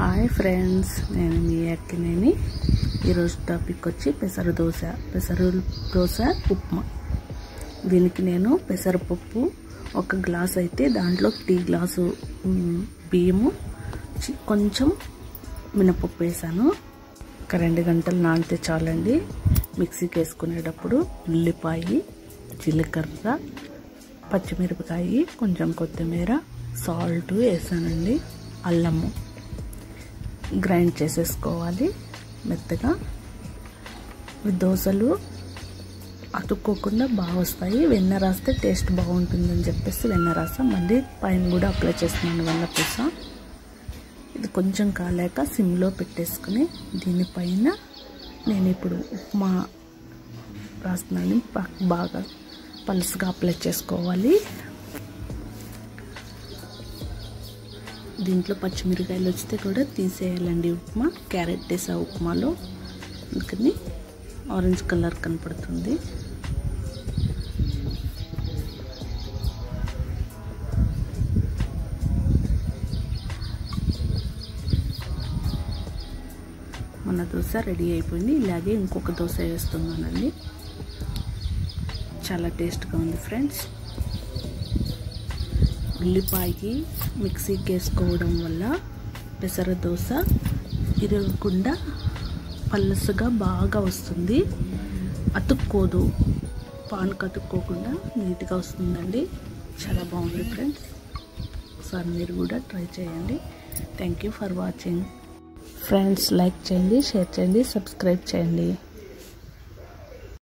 hi friends నేను మీ అక్కినేని ఈరోజు topic వచ్చి పెసర దోశ పెసర దోశ ఉప్మా దీనికి నేను పెసరపప్పు ఒక గ్లాస్ అయితే దాంట్లో టీ గ్లాసు మ్, బియ్యము చి- కొంచెం మినపప్పు వేసాను ఒక రెండు గంటలు నానితే చాలండి మిక్సీకి వేసుకునేటప్పుడు ఉల్లిపాయ జీలకర్ర పచ్చిమిరపకాయ కొంచెం కొత్తిమీర సాల్ట్ వేసానండి అల్లము గ్రైండ్ చేసేసుకోవాలి మెత్తగా ఈ దోశలు అతుక్కోకుండా బాగా వస్తాయి వెన్న రాస్తే టేస్ట్ బాగుంటుందని చెప్పేసి వెన్న రాసా మళ్ళీ పైన కూడా అప్లై చేస్తున్నాను వెన్న పూస ఇది కొంచెం కాలేక సిమ్లో పెట్టేసుకుని దీనిపైన నేను ఇప్పుడు ఉప్మా రాస్తున్నాను బా- బాగా పలుసుగా అప్లై చేసుకోవాలి దీంట్లో పచ్చిమిరకాయలు వచ్చితే కూడా తీసేయాలండి ఉప్మా క్యారెట్ వేసా ఉప్మాలో అందుకని ఆరెంజ్ కలర్ కనపడుతుంది మన దోశ రెడీ అయిపోయింది ఇలాగే ఇంకొక దోశ వేస్తున్నానండి చాలా టేస్ట్గా ఉంది ఫ్రెండ్స్ ఉల్లిపాయకి మిక్సీకి వేసుకోవడం వల్ల పెసర దోశ ఇరగకుండా పలసగా బాగా వస్తుంది అతుక్కోదు పాన్కి అతుక్కోకుండా నీట్గా వస్తుందండి చాలా బాగుంది ఫ్రెండ్స్ ఒకసారి మీరు కూడా ట్రై చేయండి thank you for watching friends like చేయండి షేర్ చేయండి సబ్స్క్రైబ్ చేయండి